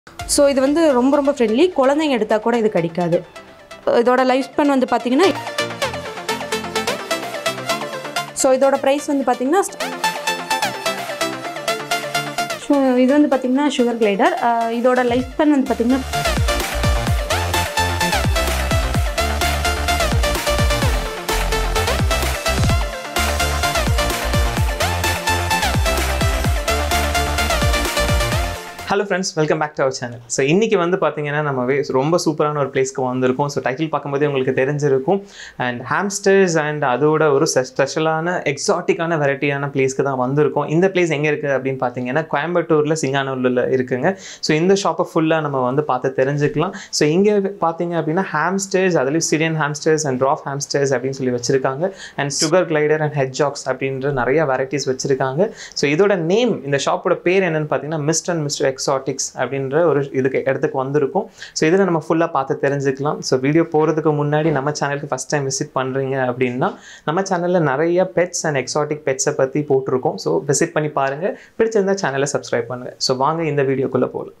so இது வந்து ரொம்ப ரொம்ப ஃப்ரெண்ட்லி குழந்தைங்க எடுத்தால் கூட இது கடிக்காது இதோட லைஃப் ஸ்பேன் வந்து பார்த்தீங்கன்னா ஸோ இதோட ப்ரைஸ் வந்து பார்த்தீங்கன்னா ஸோ இது வந்து பார்த்தீங்கன்னா சுகர் கிளைடர் இதோட லைஃப் ஸ்பேன் வந்து பார்த்தீங்கன்னா hello friends welcome back to our channel so இன்றைக்கி வந்து பார்த்தீங்கன்னா நம்ம வே ரொம்ப சூப்பரான ஒரு பிளேஸ்க்கு வந்திருக்கோம் ஸோ டைட்டில் பார்க்கும்போதே உங்களுக்கு தெரிஞ்சிருக்கும் அண்ட் ஹாம்ஸ்டர்ஸ் அண்ட் அதோட ஒரு ஸ்பெஷலான எக்ஸாட்டிக்கான வெரைட்டியான பிளேஸ்க்கு தான் வந்திருக்கோம் இந்த பிளேஸ் எங்கே இருக்குது அப்படின்னு பார்த்தீங்கன்னா கோயம்புத்தூரில் சிங்கானூரில் இருக்குங்க ஸோ இந்த ஷாப்பை ஃபுல்லாக நம்ம வந்து பார்த்து தெரிஞ்சுக்கலாம் ஸோ இங்கே பார்த்தீங்க அப்படின்னா ஹாம்ஸ்டர்ஸ் அதுலேயும் Syrian hamsters and dwarf hamsters அப்படின்னு சொல்லி வச்சுருக்காங்க and sugar glider and hedgehogs அப்படின்ற நிறைய வெரைட்டிஸ் வச்சுருக்காங்க ஸோ இதோட நேம் இந்த ஷாப்போட பேர் என்னன்னு பார்த்தீங்கன்னா மிஸ்டர் அண்ட் மிஸ்டர் எக்ஸாட்டிக்ஸ் அப்படின்ற ஒரு இதுக்கு இடத்துக்கு வந்திருக்கும் ஸோ இதில் நம்ம ஃபுல்லாக பார்த்து தெரிஞ்சுக்கலாம் ஸோ வீடியோ போகிறதுக்கு முன்னாடி நம்ம சேனலுக்கு ஃபஸ்ட் டைம் விசிட் பண்ணுறீங்க அப்படின்னா நம்ம சேனலில் நிறைய பெட்ஸ் அண்ட் எக்ஸாட்டிக் பெட்ஸை பற்றி போட்டிருக்கோம் ஸோ விசிட் பண்ணி பாருங்கள் பிடிச்சிருந்தா சேனலை சப்ஸ்கிரைப் பண்ணுங்கள் ஸோ வாங்க இந்த வீடியோக்குள்ளே போகலாம்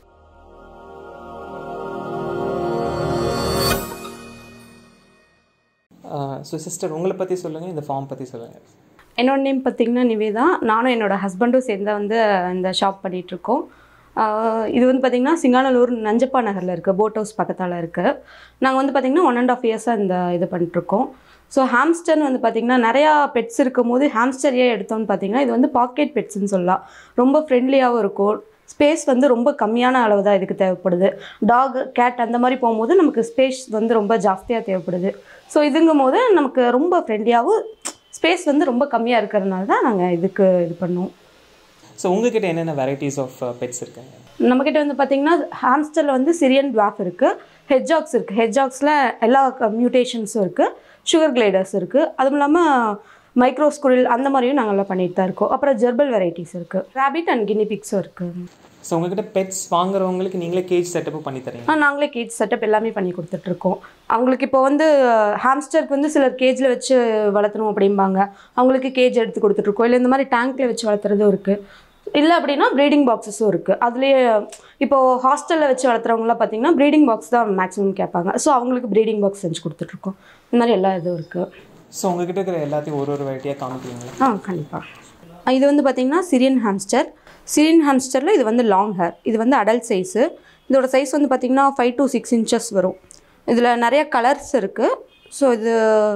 ஸோ சிஸ்டர் உங்களை பற்றி சொல்லுங்கள் இந்த ஃபார்ம் பற்றி சொல்லுங்கள் என்னோட நேம் பார்த்தீங்கன்னா நிவேதா நானும் என்னோட ஹஸ்பண்டும் சேர்ந்து வந்து இந்த ஷாப் பண்ணிகிட்ருக்கோம் இது வந்து பார்த்திங்கன்னா சிங்கானலூர் நஞ்சப்பா நகரில் இருக்குது போட் ஹவுஸ் பக்கத்தால் இருக்குது நாங்கள் வந்து பார்த்திங்கன்னா ஒன் அண்ட் ஆஃப் இயர்ஸாக இந்த இது பண்ணிட்டுருக்கோம் ஸோ ஹாம்ஸ்டர்னு வந்து பார்த்திங்கன்னா நிறையா பெட்ஸ் இருக்கும் போது ஹாம்ஸ்டர் ஏன் எடுத்தோம்னு பார்த்தீங்கன்னா இது வந்து பாக்கெட் பெட்ஸ்னு சொல்லலாம் ரொம்ப ஃப்ரெண்ட்லியாகவும் இருக்கும் ஸ்பேஸ் வந்து ரொம்ப கம்மியான அளவு தான் இதுக்கு தேவைப்படுது டாக் கேட் அந்த மாதிரி போகும்போது நமக்கு ஸ்பேஸ் வந்து ரொம்ப ஜாஸ்தியாக தேவைப்படுது ஸோ இதுங்கும் போது நமக்கு ரொம்ப ஃப்ரெண்ட்லியாகவும் ஸ்பேஸ் வந்து ரொம்ப கம்மியாக இருக்கிறதுனால தான் நாங்கள் இதுக்கு இது பண்ணோம் ஸோ உங்ககிட்ட என்னென்ன வெரைட்டிஸ் ஆஃப் பெட்ஸ் இருக்காங்க நம்மக்கிட்ட வந்து பார்த்திங்கன்னா ஹாம்ஸ்டரில் வந்து சிரியன் டுவாஃப் இருக்குது ஹெட்ஜாக்ஸ் இருக்குது ஹெட்ஜாக்ஸில் எல்லா மியூட்டேஷன்ஸும் இருக்குது சுகர் கிளைடர்ஸ் இருக்குது அதுவும் இல்லாமல் மைக்ரோ ஸ்குரில் அந்த மாதிரியும் நாங்கள் எல்லாம் பண்ணிட்டு தான் இருக்கோம் அப்புறம் ஜெர்பல் வெரைட்டிஸ் இருக்குது ரேபிட் அண்ட் கினி பிக்ஸும் இருக்குது ஸோ உங்ககிட்ட பெட்ஸ் வாங்குறவங்களுக்கு நீங்களே கேஜ் செட்டப் பண்ணி தரீங்க ஆ நாங்களே கேஜ் செட்டப் எல்லாமே பண்ணி கொடுத்துட்ருக்கோம் அவங்களுக்கு இப்போ வந்து ஹாம்ஸ்டருக்கு வந்து சிலர் கேஜில் வச்சு வளர்த்தணும் அப்படிம்பாங்க அவங்களுக்கு கேஜ் எடுத்து கொடுத்துட்ருக்கோம் இல்லை இந்த மாதிரி டேங்க்கில் வச்சு வளர்த்துறதும் இருக்குது இல்லை அப்படின்னா ப்ரீடிங் பாக்ஸஸும் இருக்குது அதுலேயே இப்போது ஹாஸ்டலில் வச்சு வளர்த்துறவங்களாம் பார்த்தீங்கன்னா ப்ரீடிங் பாக்ஸ் தான் மேக்ஸிமம் கேட்பாங்க ஸோ அவங்களுக்கு ப்ரீடிங் பாக்ஸ் செஞ்சு கொடுத்துட்ருக்கோம் இந்த மாதிரி எல்லா இதுவும் இருக்குது ஸோ உங்ககிட்ட இருக்கிற எல்லாத்தையும் ஒரு ஒரு வெரைட்டியாக காமிக்கிறீங்களா ஆ கண்டிப்பாக இது வந்து பார்த்திங்கன்னா சிரியன் ஹாம்ஸ்டர் சிரியன் ஹாம்ஸ்டரில் இது வந்து லாங் ஹேர் இது வந்து அடல்ட் சைஸு இதோட சைஸ் வந்து பார்த்திங்கன்னா ஃபைவ் டு சிக்ஸ் இன்ச்சஸ் வரும் இதில் நிறைய கலர்ஸ் இருக்குது ஸோ இது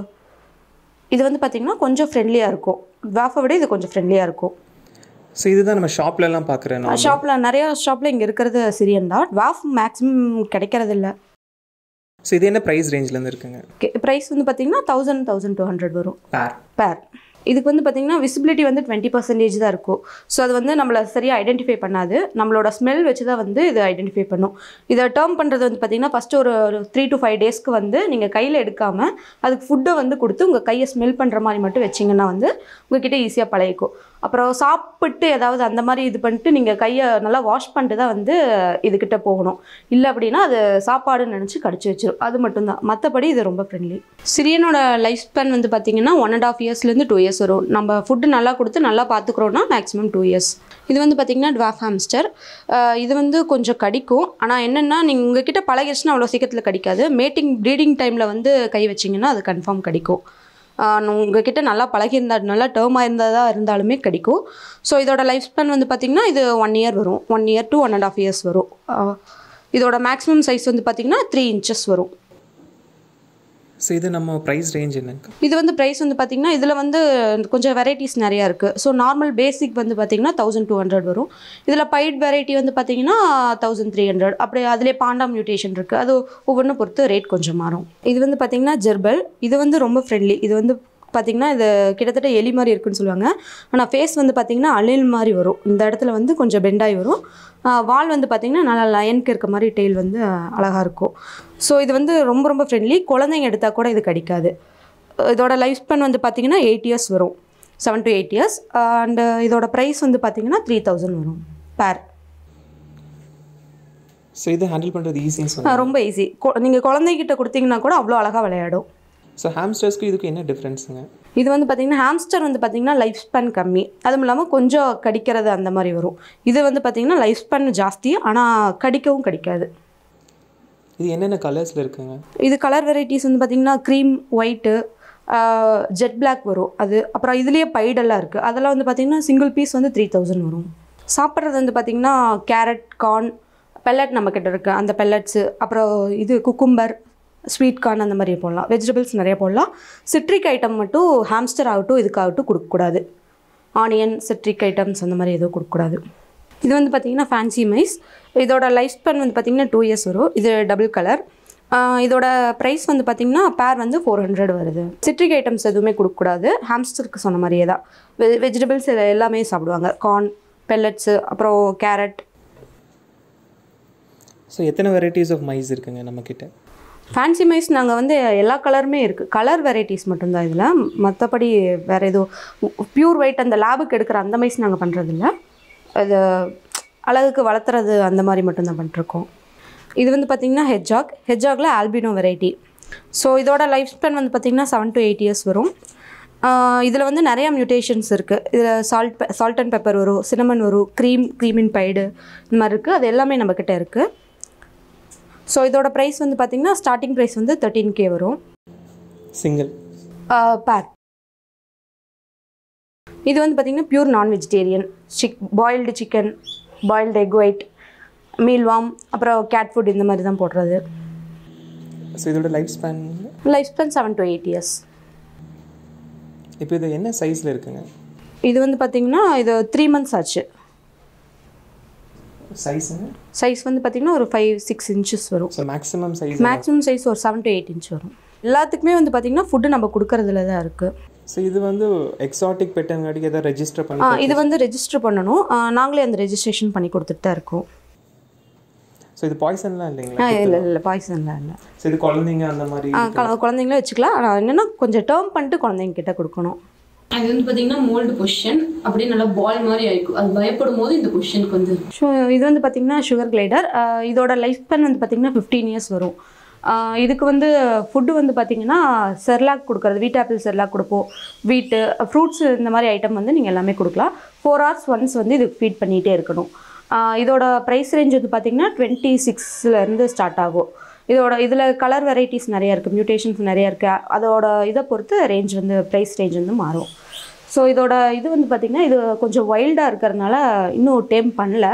இது வந்து பார்த்திங்கன்னா கொஞ்சம் ஃப்ரெண்ட்லியாக இருக்கும் வேஃபை விட இது கொஞ்சம் ஃப்ரெண்ட்லியாக இருக்கும் ஸோ இதுதான் நம்ம ஷாப்லலாம் பார்க்குறேன் ஷாப்பில் நிறையா ஷாப்பில் இங்கே இருக்கிறது சிரியன் தான் வாஃப் மேக்ஸிமம் கிடைக்கிறதில்ல ஸோ இது என்ன ப்ரைஸ் ரேஞ்சிலேருந்து இருக்குங்க ஓகே ப்ரைஸ் வந்து பார்த்திங்கன்னா தௌசண்ட் தௌசண்ட் டூ ஹண்ட்ரட் வரும் பேர் பேர் இதுக்கு வந்து பார்த்திங்கன்னா விசிபிலிட்டி வந்து டுவெண்ட்டி பர்சன்டேஜ் தான் இருக்கும் ஸோ அது வந்து நம்மளை சரியாக ஐடென்டிஃபை பண்ணாது நம்மளோட ஸ்மெல் வச்சு தான் வந்து இது ஐடென்டிஃபை பண்ணும் இதை டேர்ம் பண்ணுறது வந்து பார்த்திங்கன்னா ஃபஸ்ட்டு ஒரு த்ரீ டு ஃபைவ் டேஸ்க்கு வந்து நீங்கள் கையில் எடுக்காமல் அதுக்கு ஃபுட்டை வந்து கொடுத்து உங்கள் கையை ஸ்மெல் பண்ணுற மாதிரி மட்டும் வச்சிங்கன்னா வந்து உங்ககிட்ட ஈஸியாக பழகிக்கும் அப்புறம் சாப்பிட்டு ஏதாவது அந்த மாதிரி இது பண்ணிட்டு நீங்கள் கையை நல்லா வாஷ் பண்ணிட்டு தான் வந்து இதுக்கிட்ட போகணும் இல்லை அப்படின்னா அது சாப்பாடுன்னு நினச்சி கடிச்சு வச்சிடும் அது மட்டும்தான் மற்றபடி இது ரொம்ப ஃப்ரெண்ட்லி சிரியனோட லைஃப் ஸ்பேன் வந்து பார்த்திங்கன்னா ஒன் அண்ட் ஆஃப் இயர்ஸ்லேருந்து டூ இயர்ஸ் வரும் நம்ம ஃபுட்டு நல்லா கொடுத்து நல்லா பார்த்துக்குறோன்னா மேக்ஸிமம் டூ இயர்ஸ் இது வந்து பார்த்திங்கன்னா டுவாஃப் ஹாம்ஸ்டர் இது வந்து கொஞ்சம் கடிக்கும் ஆனால் என்னென்னா நீங்கள் உங்ககிட்ட பழகிடுச்சுன்னா அவ்வளோ சீக்கிரத்தில் கடிக்காது மேட்டிங் ப்ரீடிங் டைமில் வந்து கை வச்சிங்கன்னா அது கன்ஃபார்ம் கடிக்கும் உங்ககிட்ட நல்லா பழகியிருந்தா நல்லா டேர்மாக இருந்ததாக இருந்தாலுமே கிடைக்கும் ஸோ இதோட லைஃப் ஸ்பேன் வந்து பார்த்திங்கன்னா இது ஒன் இயர் வரும் one year to one and half years வரும் இதோட மேக்ஸிமம் சைஸ் வந்து பார்த்திங்கன்னா த்ரீ இன்ச்சஸ் வரும் ஸோ இது நம்ம ப்ரைஸ் ரேஞ்ச் என்னங்க இது வந்து ப்ரைஸ் வந்து பார்த்திங்கன்னா இதில் வந்து கொஞ்சம் வெரைட்டிஸ் நிறையா இருக்குது ஸோ நார்மல் பேசிக் வந்து பார்த்திங்கன்னா தௌசண்ட் டூ ஹண்ட்ரட் வரும் இதில் பைட் வெரைட்டி வந்து பார்த்திங்கன்னா தௌசண்ட் த்ரீ ஹண்ட்ரட் அப்படி அதிலே பாண்டா மியூட்டேஷன் இருக்குது அது ஒவ்வொன்றும் பொறுத்து ரேட் கொஞ்சம் மாறும் இது வந்து பார்த்திங்கன்னா ஜெர்பல் இது வந்து ரொம்ப ஃப்ரெண்ட்லி இது வந்து பார்த்திங்கன்னா இது கிட்டத்தட்ட எலி மாதிரி இருக்குன்னு சொல்லுவாங்க ஆனால் ஃபேஸ் வந்து பார்த்திங்கன்னா அணில் மாதிரி வரும் இந்த இடத்துல வந்து கொஞ்சம் பெண்டாகி வரும் வால் வந்து பார்த்திங்கன்னா நல்லா லயனுக்கு இருக்க மாதிரி டெய்ல் வந்து அழகாக இருக்கும் ஸோ இது வந்து ரொம்ப ரொம்ப ஃப்ரெண்ட்லி குழந்தைங்க எடுத்தால் கூட இது கடிக்காது இதோட லைஃப் ஸ்பேன் வந்து பார்த்திங்கன்னா எயிட் இயர்ஸ் வரும் seven to eight years and இதோட ப்ரைஸ் வந்து பார்த்திங்கன்னா த்ரீ தௌசண்ட் வரும் பேர் ஸோ இது ஹேண்டில் பண்ணுறது ஈஸின்னு சொன்னீங்க ரொம்ப ஈஸி நீங்கள் குழந்தைகிட்ட கொடுத்தீங்கன்னா கூட அவ்வளோ அழகாக விளையாடும் ஸோ ஹாம்ஸ்டர்ஸ்க்கு இதுக்கு என்ன டிஃப்ரென்ஸுங்க இது வந்து பார்த்திங்கன்னா ஹாம்ஸ்டர் வந்து பார்த்திங்கன்னா லைஃப் ஸ்பேன் கம்மி அதுவும் இல்லாமல் கொஞ்சம் கடிக்கிறது அந்த மாதிரி வரும் இது வந்து பார்த்திங்கன்னா லைஃப் ஸ்பேன் ஜாஸ்தி ஆனால் கடிக்கவும் கடிக்காது இது என்னென்ன கலர்ஸில் இருக்குங்க இது கலர் வெரைட்டிஸ் வந்து பார்த்திங்கன்னா க்ரீம் ஒயிட்டு ஜெட் Black வரும் அது அப்புறம் இதுலேயே பைடெல்லாம் இருக்குது அதெல்லாம் வந்து பார்த்திங்கன்னா சிங்கிள் பீஸ் வந்து த்ரீ தௌசண்ட் வரும் சாப்பிட்றது வந்து பார்த்திங்கன்னா கேரட் கார்ன் பெல்லட் நம்மக்கிட்ட இருக்குது அந்த பெல்லட்ஸு அப்புறம் இது குக்கும்பர் ஸ்வீட் கார்ன் அந்த மாதிரி போடலாம் வெஜிடபிள்ஸ் நிறைய போடலாம் சிட்ரிக் ஐட்டம் மட்டும் ஹாம்ஸ்டர் ஆகட்டும் இதுக்காகட்டும் கொடுக்கக்கூடாது ஆனியன் சிட்ரிக் ஐட்டம்ஸ் அந்த மாதிரி எதுவும் கொடுக்கக்கூடாது இது வந்து பார்த்திங்கன்னா ஃபேன்சி மைஸ் இதோட லைஃப் ஸ்பேன் வந்து பார்த்திங்கன்னா டூ இயர்ஸ் வரும் இது டபுள் கலர் இதோட ப்ரைஸ் வந்து பார்த்திங்கன்னா பேர் வந்து ஃபோர் ஹண்ட்ரட் வருது சிட்ரிக் ஐட்டம்ஸ் எதுவுமே கொடுக்கக்கூடாது ஹாம்ஸ்டருக்கு சொன்ன மாதிரியே தான் வெ வெஜிடபிள்ஸ் எல்லாமே சாப்பிடுவாங்க கார்ன் பெல்லட்ஸு அப்புறம் கேரட் ஸோ எத்தனை வெரைட்டிஸ் ஆஃப் மைஸ் இருக்குங்க நம்மக்கிட்ட ஃபேன்சி மைஸ் நாங்கள் வந்து எல்லா கலருமே இருக்குது கலர் வெரைட்டிஸ் மட்டும்தான் இதில் மற்றபடி வேறு எதுவும் பியூர் ஒயிட் அந்த லேபுக்கு எடுக்கிற அந்த மைஸ் நாங்கள் பண்ணுறதில்ல அது அழகுக்கு வளர்த்துறது அந்த மாதிரி மட்டும்தான் பண்ணிருக்கோம் இது வந்து பார்த்திங்கன்னா ஹெட்ஜாக் ஹெட்ஜாகில் ஆல்பினோ வெரைட்டி ஸோ இதோட லைஃப் ஸ்பேன் வந்து பார்த்திங்கன்னா செவன் டு எயிட் இயர்ஸ் வரும் இதில் வந்து நிறையா மியூட்டேஷன்ஸ் இருக்குது இதில் சால்ட் சால்ட் அண்ட் பெப்பர் வரும் சினமன் வரும் க்ரீம் க்ரீமின் பைடு இந்த மாதிரி இருக்குது அது எல்லாமே நம்மக்கிட்ட இருக்குது ஸோ இதோட ப்ரைஸ் வந்து பார்த்திங்கன்னா ஸ்டார்டிங் ப்ரைஸ் வந்து தேர்ட்டீன் கே வரும் சிங்கிள் பேர் இது வந்து பார்த்திங்கன்னா pure non vegetarian chick boiled chicken boiled egg white mealworm அப்புறம் கேட் ஃபுட் இந்த மாதிரி தான் போடுறது ஸோ இதோட life span life span seven to eight years இப்போ இது என்ன சைஸில் இருக்குங்க இது வந்து பார்த்திங்கன்னா இது த்ரீ மந்த்ஸ் ஆச்சு சைஸுங்க சைஸ் வந்து பார்த்திங்கன்னா ஒரு ஃபைவ் சிக்ஸ் இன்ச்சஸ் வரும் so maximum size maximum size ஒரு செவன் டு எயிட் இன்ச் வரும் எல்லாத்துக்குமே வந்து பார்த்திங்கன்னா ஃபுட்டு நம்ம கொடுக்கறதுல தான் இருக்குது ஸோ இது வந்து எக்ஸாட்டிக் பெட்டங்காட்டிக்கு எதாவது ரெஜிஸ்டர் பண்ணி ஆ இது வந்து ரெஜிஸ்டர் பண்ணணும் ஆ, நாங்களே அந்த ரெஜிஸ்ட்ரேஷன் பண்ணி கொடுத்துட்டு தான் இருக்கோம் ஸோ இது பாய்சன்லாம் இல்லைங்களா ஆ இல்லை இல்லை பாய்சன்லாம் இல்லை ஸோ இது குழந்தைங்க அந்த மாதிரி ஆ க- குழந்தைங்களே வச்சுக்கலாம் ஆனால் என்னென்னா கொஞ்சம் டேர்ம் பண்ணிட்டு குழந்தைங்க கிட்ட கொடுக்கணும் அது வந்து பார்த்தீங்கன்னா மோல்டு பொசிஷன் அப்படியே நல்லா பால் மாதிரி ஆயிக்கும் அது பயப்படும் போது இந்த பொசிஷனுக்கு வந்து ஸோ இது வந்து பார்த்திங்கன்னா சுகர் கிளைடர் இதோட லைஃப் ஸ்பேன் வந்து பார்த்திங்கன்னா ஃபிஃப்டீன் இயர்ஸ் வரும் ஆஹ் இதுக்கு வந்து ஃபுட்டு வந்து பார்த்திங்கன்னா செர்லாக் கொடுக்குறது வீட் ஆப்பிள் செர்லாக் கொடுப்போம் வீட்டு ஃப்ரூட்ஸ் இந்த மாதிரி ஐட்டம் வந்து நீங்கள் எல்லாமே கொடுக்கலாம் ஃபோர் ஹவர்ஸ் ஒன்ஸ் வந்து இதுக்கு ஃபீட் பண்ணிகிட்டே இருக்கணும் ஆஹ் இதோட ப்ரைஸ் ரேஞ்ச் வந்து பார்த்திங்கன்னா டுவெண்ட்டி சிக்ஸ்லேருந்து ஸ்டார்ட் ஆகும் இதோட இதில் கலர் வெரைட்டிஸ் நிறைய இருக்குது மியூட்டேஷன்ஸ் நிறைய இருக்குது அதோட இதை பொறுத்து ரேஞ்ச் வந்து ப்ரைஸ் ரேஞ்ச் வந்து மாறும் ஸோ இதோட இது வந்து பார்த்திங்கன்னா இது கொஞ்சம் வைல்டாக இருக்கிறதுனால இன்னும் டேம் பண்ணல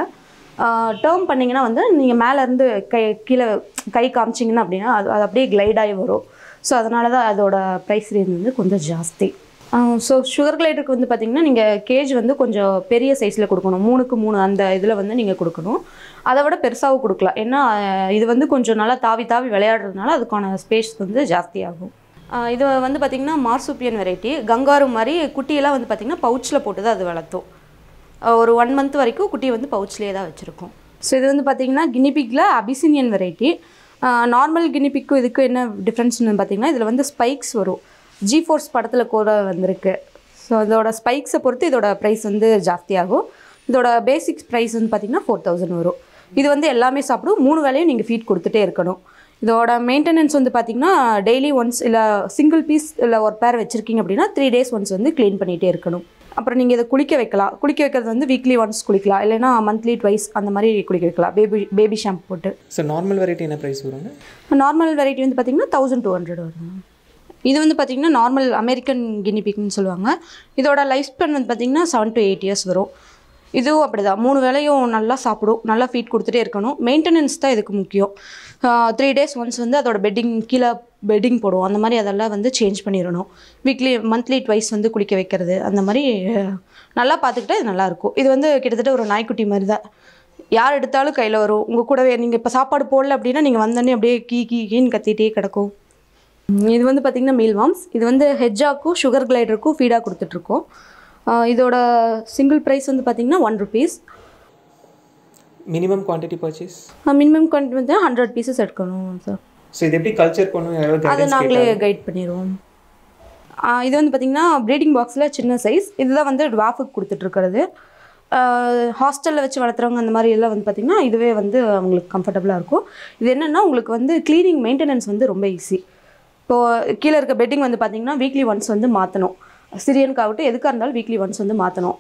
டேர்ம் பண்ணிங்கன்னா வந்து நீங்கள் மேலேருந்து கை கீழே கை காமிச்சிங்கன்னா அப்படின்னா அது அது அப்படியே glide ஆகி வரும் ஸோ அதனால தான் அதோட ப்ரைஸ் ரேஞ்ச் வந்து கொஞ்சம் ஜாஸ்தி ஸோ சுகர் கிளைடருக்கு வந்து பார்த்திங்கன்னா நீங்கள் கேஜ் வந்து கொஞ்சம் பெரிய சைஸில் கொடுக்கணும் மூணுக்கு மூணு அந்த இதில் வந்து நீங்கள் கொடுக்கணும் அதை விட பெருசாகவும் கொடுக்கலாம் ஏன்னா அஹ், இது வந்து கொஞ்சம் நல்லா தாவி தாவி விளையாடுறதுனால அதுக்கான ஸ்பேஸ் வந்து ஜாஸ்தியாகும் ஆஹ் இது வந்து பார்த்திங்கன்னா மார்சுப்பியன் வெரைட்டி கங்காரு மாதிரி குட்டியெல்லாம் வந்து பார்த்திங்கன்னா பவுச்சில் போட்டு தான் அது வளர்த்தோம் ஆஹ் ஒரு ஒன் மந்த் வரைக்கும் குட்டியை வந்து பவுச்லேயே தான் வச்சுருக்கோம் ஸோ இது வந்து பார்த்திங்கன்னா கினிபிக்கில் அபிசினியன் வெரைட்டி நார்மல் கினிபிக்கும் இதுக்கும் என்ன டிஃப்ரென்ஸ்னு பார்த்திங்கன்னா இதில் வந்து ஸ்பைக்ஸ் வரும் ஜி ஃபோர்ஸ் படத்தில் கூட வந்திருக்கு ஸோ இதோட ஸ்பைக்ஸை பொறுத்து இதோட ப்ரைஸ் வந்து ஜாஸ்தியாகும் இதோட பேசிக்ஸ் ப்ரைஸ் வந்து பார்த்திங்கன்னா ஃபோர் தௌசண்ட் வரும் இது வந்து எல்லாமே சாப்பிடும் மூணு வேளையும் நீங்கள் ஃபீட் கொடுத்துட்டே இருக்கணும் இதோட மெயின்டெனன்ஸ் வந்து பார்த்திங்கன்னா டெய்லி ஒன்ஸ் இல்லை சிங்கிள் பீஸ் இல்லை ஒரு பேர் வச்சுருக்கீங்க அப்படின்னா த்ரீ டேஸ் ஒன்ஸ் வந்து க்ளீன் பண்ணிகிட்டே இருக்கணும் அப்புறம் நீங்கள் இதை குளிக்க வைக்கலாம் குளிக்க வைக்கிறது வந்து வீக்லி ஒன்ஸ் குளிக்கலாம் இல்லைன்னா மந்த்லி ட்வைஸ் அந்த மாதிரி குளிக்க வைக்கலாம் பேபி பேபி ஷாம்பு போட்டு ஸோ நார்மல் வெரைட்டி என்ன ப்ரைஸ் வருங்க நார்மல் வெரைட்டி வந்து பார்த்திங்கன்னா தௌசண்ட் டூ ஹண்ட்ரட் வரும் இது வந்து பார்த்திங்கன்னா நார்மல் அமெரிக்கன் கினிபிக்னு சொல்லுவாங்க இதோட லைஃப் ஸ்பென் வந்து பார்த்திங்கன்னா செவன் டு எயிட் இயர்ஸ் வரும் இதுவும் அப்படிதான் மூணு வேளையும் நல்லா சாப்பிடும் நல்லா ஃபீட் கொடுத்துட்டே இருக்கணும் மெயின்டெனன்ஸ் தான் இதுக்கு முக்கியம் த்ரீ டேஸ் ஒன்ஸ் வந்து அதோட பெட்டிங் கீழே பெட்டிங் போடுவோம் அந்த மாதிரி அதெல்லாம் வந்து சேஞ்ச் பண்ணிடணும் வீக்லி மந்த்லி ட்வைஸ் வந்து குளிக்க வைக்கிறது அந்த மாதிரி அஹ், நல்லா பார்த்துக்கிட்டா இது நல்லாயிருக்கும் இது வந்து கிட்டத்தட்ட ஒரு நாய்க்குட்டி மாதிரி தான் யார் எடுத்தாலும் கையில் வரும் உங்கள் கூடவே நீங்கள் இப்போ சாப்பாடு போடல அப்படின்னா நீங்கள் வந்தோடனே அப்படியே கீ கீ கீன்னு கத்திட்டே கிடக்கும் உம், இது வந்து பார்த்திங்கன்னா மீல் வாம்ஸ் இது வந்து ஹெஜ்ஜாக்கும் சுகர் கிளைடருக்கும் ஃபீடாக கொடுத்துட்ருக்கோம் இதோட சிங்கிள் ப்ரைஸ் வந்து பார்த்திங்கன்னா one rupees minimum quantity purchase minimum quantity வந்து ஹண்ட்ரட் பீசஸ் எடுக்கணும் சார் ஸோ இது எப்படி கல்ச்சர் பண்ணும் யாராவது அதை guidance நாங்களே கேட்டா- கைட் பண்ணிடுவோம் இது வந்து பார்த்திங்கன்னா ப்ரீடிங் பாக்ஸில் சின்ன சைஸ் இதுதான் வந்து டுவாஃபுக்கு கொடுத்துட்ருக்கிறது ஹாஸ்டலில் வச்சு வளர்த்துறவங்க அந்த மாதிரி எல்லாம் வந்து பார்த்திங்கன்னா இதுவே வந்து அவங்களுக்கு கம்ஃபர்டபுளாக இருக்கும் இது என்னென்னா உங்களுக்கு வந்து க்ளீனிங் மெயின்டெனன்ஸ் வந்து ரொம்ப ஈஸி இப்போது கீழே இருக்க பெட்டிங் வந்து பார்த்தீங்கன்னா வீக்லி ஒன்ஸ் வந்து மாற்றணும் சிரியனுக்காகட்டும் எதுக்காக இருந்தாலும் வீக்லி ஒன்ஸ் வந்து மாற்றணும்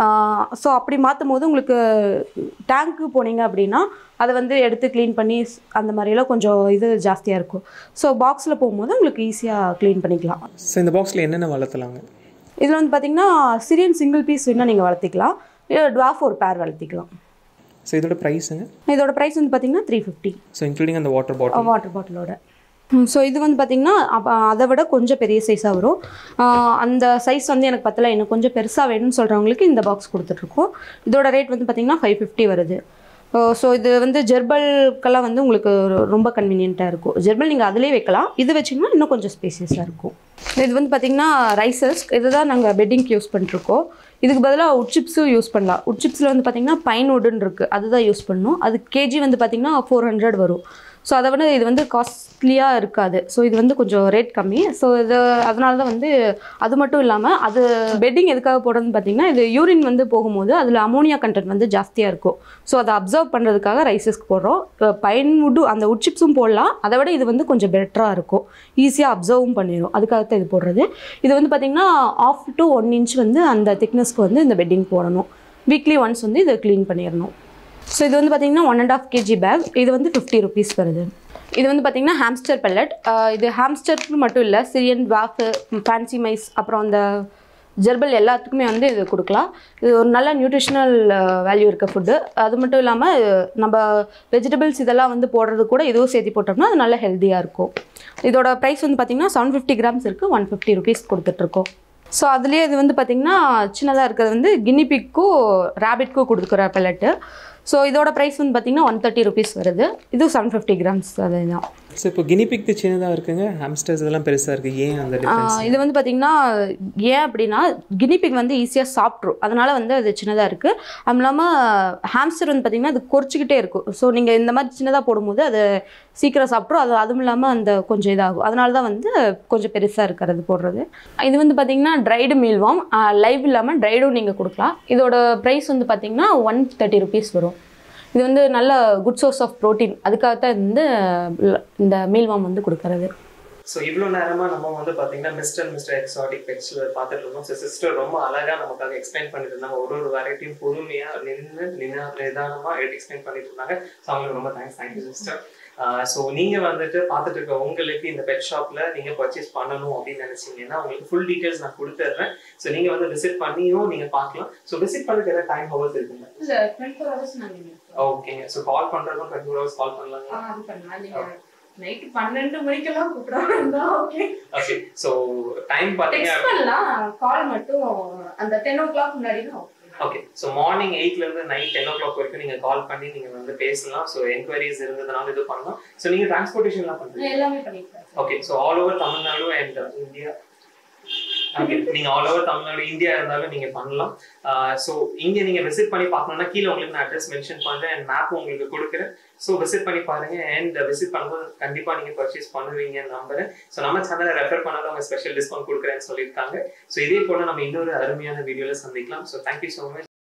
ஸோ அப்படி மாற்றும் போது உங்களுக்கு டேங்க்கு போனீங்க அப்படின்னா அதை வந்து எடுத்து க்ளீன் பண்ணி ஸ்- அந்த மாதிரிலாம் கொஞ்சம் இது ஜாஸ்தியாக இருக்கும் ஸோ பாக்ஸில் போகும்போது உங்களுக்கு ஈஸியாக க்ளீன் பண்ணிக்கலாம் ஸோ இந்த பாக்ஸில் என்னென்ன வளர்த்தலாங்க இதில் வந்து பார்த்தீங்கன்னா சிரியன் சிங்கிள் பீஸ் வேணால் நீங்கள் வளர்த்திக்கலாம் இல்லை டுவாஃப் ஒரு பேர் வளர்த்திக்கலாம் ஸோ இதோட ப்ரைஸுங்க இதோட ப்ரைஸ் வந்து பார்த்தீங்கன்னா த்ரீ ஃபிஃப்டி ஸோ இன்க்ளூடிங் அந்த வாட்டர் பாட்டில் வாட்டர் பாட்டிலோட ஸோ இது வந்து பார்த்திங்கன்னா அப்ப அதை விட கொஞ்சம் பெரிய சைஸாக வரும் ஆஹ் அந்த சைஸ் வந்து எனக்கு பத்தல எனக்கு கொஞ்சம் பெருசாக வேணும்னு சொல்கிறவங்களுக்கு இந்த பாக்ஸ் கொடுத்துட்ருக்கோம் இதோட ரேட் வந்து பார்த்திங்கன்னா ஃபைவ் ஃபிஃப்டி வருது ஸோ இது வந்து ஜெர்பல்க்கெல்லாம் வந்து உங்களுக்கு ரொ- ரொம்ப கன்வீனியண்ட்டாக இருக்கும் ஜெர்பல் நீங்கள் அதிலே வைக்கலாம் இது வச்சிங்கன்னா இன்னும் கொஞ்சம் ஸ்பேசியஸாக இருக்கும் இது வந்து பார்த்திங்கன்னா ரைசஸ் இதுதான் நாங்கள் பெட்டிங்க்கு யூஸ் பண்ணிருக்கோம் இதுக்கு பதிலாக உட் சிப்ஸும் யூஸ் பண்ணலாம் உட் சிப்ஸில் வந்து பார்த்திங்கன்னா பைன் வுட்டுன்னு இருக்குது அதுதான் யூஸ் பண்ணணும் அது கேஜி வந்து பார்த்திங்கன்னா ஃபோர் ஹண்ட்ரட் வரும் ஸோ அதை விட இது வந்து காஸ்ட்லியாக இருக்காது ஸோ இது வந்து கொஞ்சம் ரேட் கம்மி ஸோ இது அதனால தான் வந்து அது மட்டும் இல்லாமல் அது பெட்டிங் எதுக்காக போடுறதுன்னு பார்த்தீங்கன்னா இது யூரின் வந்து போகும்போது அதில் அமோனியா கண்டென்ட் வந்து ஜாஸ்தியாக இருக்கும் ஸோ அதை அப்சர்வ் பண்ணுறதுக்காக ரைசஸ்க்கு போடுறோம் பைன் வுட்டு அந்த உட் சிப்ஸும் போடலாம் அதை விட இது வந்து கொஞ்சம் பெட்டராக இருக்கும் ஈஸியாக அப்சர்வும் பண்ணிடும் அதுக்காக தான் இது போடுறது இது வந்து பார்த்திங்கன்னா ஆஃப் டு ஒன் இன்ச் வந்து அந்த திக்னஸ்க்கு வந்து இந்த பெட்டிங் போடணும் வீக்லி ஒன்ஸ் வந்து இதை க்ளீன் பண்ணிடணும் ஸோ இது வந்து பார்த்தீங்கன்னா one and half KG pack இது வந்து ஃபிஃப்டி ருபீஸ் வருது இது வந்து பார்த்தீங்கன்னா ஹாம்ஸ்டர் பெல்லட் இது ஹாம்ஸ்டருக்கு மட்டும் இல்லை சிரியன் வாஃபு ஃபேன்சி மைஸ் அப்புறம் அந்த ஜெர்பல் எல்லாத்துக்குமே வந்து இது கொடுக்கலாம் இது ஒரு நல்ல நியூட்ரிஷனல் வேல்யூ இருக்க ஃபுட்டு அது மட்டும் இல்லாமல் நம்ம வெஜிடபிள்ஸ் இதெல்லாம் வந்து போடுறது கூட இதுவும் சேர்த்து போட்டோம்னா அது நல்ல ஹெல்த்தியாக இருக்கும் இதோட ப்ரைஸ் வந்து பார்த்திங்கன்னா செவன் ஃபிஃப்டி கிராம்ஸ் இருக்குது ஒன் ஃபிஃப்டி ருபீஸ் கொடுத்துட்ருக்கோம் ஸோ அதுலேயே இது வந்து பார்த்திங்கன்னா சின்னதாக இருக்கிறது வந்து கினிபிக்கும் ரேபிட்க்கும் கொடுக்குற பெல்லட்டு ஸோ இதோட ப்ரைஸ் வந்து பார்த்திங்கன்னா ஒன் தேர்ட்டி ருபீஸ் வருது இது செவன் ஃபிஃப்டி கிராம்ஸ் அதுதான் ஸோ இப்போ கினிபிக் சின்னதாக இருக்குங்க ஹாம்ஸ்டர்ஸ் இதெல்லாம் பெருசாக இருக்குது ஏன் அந்த டிஃப்ரென்ஸ் ஆஹ் இது வந்து பார்த்திங்கன்னா ஏன் அப்படின்னா கினிபிக் வந்து ஈஸியாக சாப்பிட்ரும் அதனால் வந்து அது சின்னதாக இருக்குது அதுவும் இல்லாமல் ஹாம்ஸ்டர் வந்து பார்த்திங்கன்னா அது கொறிச்சிக்கிட்டே இருக்கும் ஸோ நீங்கள் இந்த மாதிரி சின்னதாக போடும்போது அது சீக்கிரம் சாப்பிட்ரும் அது அதுவும் இல்லாமல் அந்த கொஞ்சம் இதாகும் அதனால தான் வந்து கொஞ்சம் பெருசாக இருக்கிறது போடுறது இது வந்து பார்த்திங்கன்னா ட்ரைடு மீல்வாம் லைவ் இல்லாமல் ட்ரைடும் நீங்கள் கொடுக்கலாம் இதோட ப்ரைஸ் வந்து பார்த்திங்கன்னா ஒன் தேர்ட்டி ருபீஸ் வரும் இது வந்து நல்ல குட் சோர்ஸ் ஆஃப் ப்ரோட்டீன் அதுக்காக தான் வந்து இந்த மீல்வாம் வந்து கொடுக்கறது ஸோ இவ்வளோ நேரமாக நம்ம வந்து பார்த்தீங்கன்னா மிஸ்டர் மிஸ்டர் எக்ஸாட்டிக் பெட்ஸில் பார்த்துட்டு இருந்தோம் ஸோ சிஸ்டர் ரொம்ப அழகாக நமக்காக எக்ஸ்பிளைன் பண்ணிட்டு இருந்தாங்க ஒரு ஒரு வெரைட்டியும் பொறுமையாக நின்று நினா நிதானமாக எடுத்து எக்ஸ்பிளைன் பண்ணிட்டு இருந்தாங்க ஸோ அவங்களுக்கு ரொம்ப தேங்க்ஸ் தேங்க்யூ சிஸ்டர் ஸோ நீங்கள் வந்துட்டு பார்த்துட்டு இருக்க உங்களுக்கு இந்த பெட் ஷாப்பில் நீங்கள் பர்ச்சேஸ் பண்ணணும் அப்படின்னு நினச்சிங்கன்னா உங்களுக்கு ஃபுல் டீட்டெயில்ஸ் நான் கொடுத்துட்றேன் ஸோ நீங்கள் வந்து விசிட் பண்ணியும் நீங்கள் பார்க்கலாம் ஸோ விசிட் பண்ணுறதுக்கு எதாவது டைம் ஹவர்ஸ் இருக்குங்க இல்லை டுவெண்ட்டி ஃபோர் ஹவர்ஸ் நாங்கள் ஓகேங்க ஸோ கால் பண்ணுறதும் டுவெண்ட்டி ஃபோர் ஹவர்ஸ் கால் பண்ணலாங்க அது பண்ணலாம் நீங்கள் நைட்டு பன்னெண்டு மணிக்கெல்லாம் கூப்பிடாம இருந்தா ஓகே ஓகே ஸோ டைம் பார்த்தீங்க டெக்ஸ்ட் பண்ணலாம் கால் மட்டும் அந்த டென் ஓ கிளாக் முன்னாடி தான் ஓகே ஸோ மார்னிங் எயிட்ல இருந்து நைட் டென் ஓ கிளாக் வரைக்கும் நீங்க கால் பண்ணி நீங்க வந்து பேசலாம் ஸோ என்கொயரிஸ் இருந்ததுனால இது பண்ணலாம் ஸோ நீங்க டிரான்ஸ்போர்ட்டேஷன்லாம் பண்றீங்க எல்லாமே பண்ணிக்கிறேன் okay so all over Tamil Nadu and India okay நீங்க ஆல் ஓவர் தமிழ்நாடு இந்தியா இருந்தாலும் நீங்க பண்ணலாம் ஸோ இங்க நீங்க விசிட் பண்ணி பார்க்கணும்னா கீழே உங்களுக்கு நான் அட்ரஸ் மென்ஷன் பண்றேன் அண்ட் மேப் உங்களுக்கு கொடுக்குறேன் ஸோ விசிட் பண்ணி பாருங்க அண்ட் விசிட் பண்ணும்போது கண்டிப்பா நீங்க பர்ச்சேஸ் பண்ணுவீங்க நம்புறேன் ஸோ நம்ம சேனலை ரெஃபர் பண்ணாலும் அவங்க ஸ்பெஷல் டிஸ்கவுண்ட் கொடுக்குறேன்னு சொல்லியிருக்காங்க ஸோ இதே போல நம்ம இன்னொரு அருமையான வீடியோல சந்திக்கலாம் ஸோ தேங்க்யூ ஸோ மச்